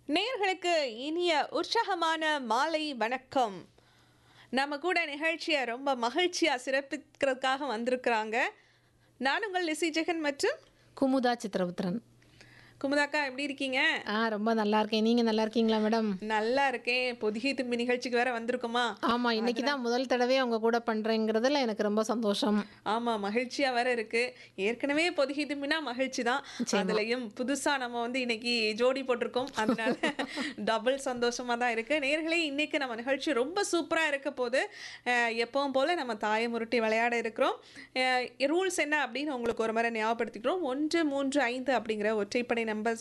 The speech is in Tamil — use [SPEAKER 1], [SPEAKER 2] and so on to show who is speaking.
[SPEAKER 1] நேர்களுக்கு இனிய உற்சாகமான மாலை வணக்கம் நம்ம கூட நிகழ்ச்சியை ரொம்ப மகிழ்ச்சியாக சிறப்பிக்கிறதுக்காக வந்திருக்கிறாங்க நான் உங்கள் லிசி ஜெகன் மற்றும்
[SPEAKER 2] குமுதா சித்திரபுத்திரன்
[SPEAKER 1] குமுதாக்கா எப்படி இருக்கீங்க
[SPEAKER 2] ஆ ரொம்ப நல்லா இருக்கேன் நீங்க நல்லா இருக்கீங்களா மேடம்
[SPEAKER 1] நல்லா இருக்கேன் பொதிகை தும்பி நிகழ்ச்சிக்கு வேற வந்திருக்குமா
[SPEAKER 2] ஆமா இன்னைக்கு தான் முதல் தடவை உங்க கூட பண்றேங்கிறதுல எனக்கு ரொம்ப சந்தோஷம்
[SPEAKER 1] ஆமாம் மகிழ்ச்சியாக வேற இருக்கு ஏற்கனவே பொதிகை தும்பினா மகிழ்ச்சி தான் அதுலேயும் புதுசாக நம்ம வந்து இன்னைக்கு ஜோடி போட்டிருக்கோம் அதனால டபுள் சந்தோஷமாக தான் இருக்கு நேர்களே இன்னைக்கு நம்ம நிகழ்ச்சி ரொம்ப சூப்பராக இருக்க போது அஹ், எப்பவும் போல நம்ம தாயை முருட்டி விளையாட இருக்கிறோம் ரூல்ஸ் என்ன அப்படின்னு உங்களுக்கு ஒரு முறை ஞாபகப்படுத்திக்கிறோம் ஒன்று மூன்று ஐந்து அப்படிங்கிற ஒற்றைப்படை நம்பர்ஸ்